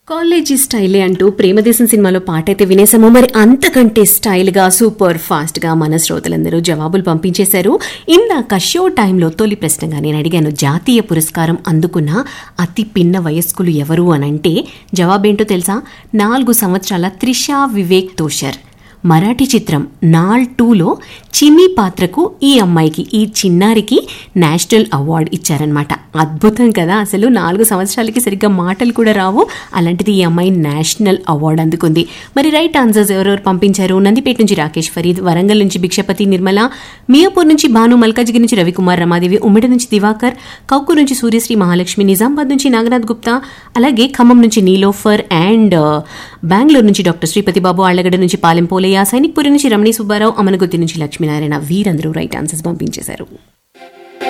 college స్టైలే అంటూ ప్రేమదేశం సినిమాలో పాట అయితే వినేసాము మరి అంతకంటే స్టైల్ గా సూపర్ ఫాస్ట్ గా మన శ్రోతలందరూ జవాబులు పంపించేశారు ఇందాక షో టైంలో తొలి ప్రశ్నగా నేను అడిగాను జాతీయ పురస్కారం అందుకున్న అతి పిన్న వయస్కులు ఎవరు అనంటే జవాబేంటో తెలుసా నాలుగు సంవత్సరాల త్రిషా వివేక్ తోషర్ మరాఠీ చిత్రం నాల్ టూలో చిన్ని పాత్రకు ఈ అమ్మాయికి ఈ చిన్నారికి నేషనల్ అవార్డు ఇచ్చారనమాట అద్భుతం కదా అసలు నాలుగు సంవత్సరాలకి సరిగ్గా మాటలు కూడా రావు అలాంటిది ఈ అమ్మాయి నేషనల్ అవార్డు అందుకుంది మరి రైట్ ఆన్సర్స్ ఎవరెవరు పంపించారు నందిపేట నుంచి రాకేష్ ఫరీద్ వరంగల్ నుంచి భిక్షపతి నిర్మల మియాపూర్ నుంచి భాను మల్కాజిగిరి నుంచి రవికుమార్ రమాదేవి ఉమ్మడి నుంచి దివాకర్ కౌకు నుంచి సూర్యశ్రీ మహాలక్ష్మి నిజామాబాద్ నుంచి నాగనాథ్ గుప్తా అలాగే ఖమ్మం నుంచి నీలోఫర్ అండ్ బెంగళూరు నుంచి డాక్టర్ శ్రీపతి బాబు ఆళ్లగడ్డ నుంచి పాలెం పోలయ్య సైనిక్పురి నుంచి రమణి సుబ్బారావు అమనగుత్తి నుంచి లక్ష్మీనారాయణ వీరందరూ రైట్ ఆన్సర్స్ పంపించేశారు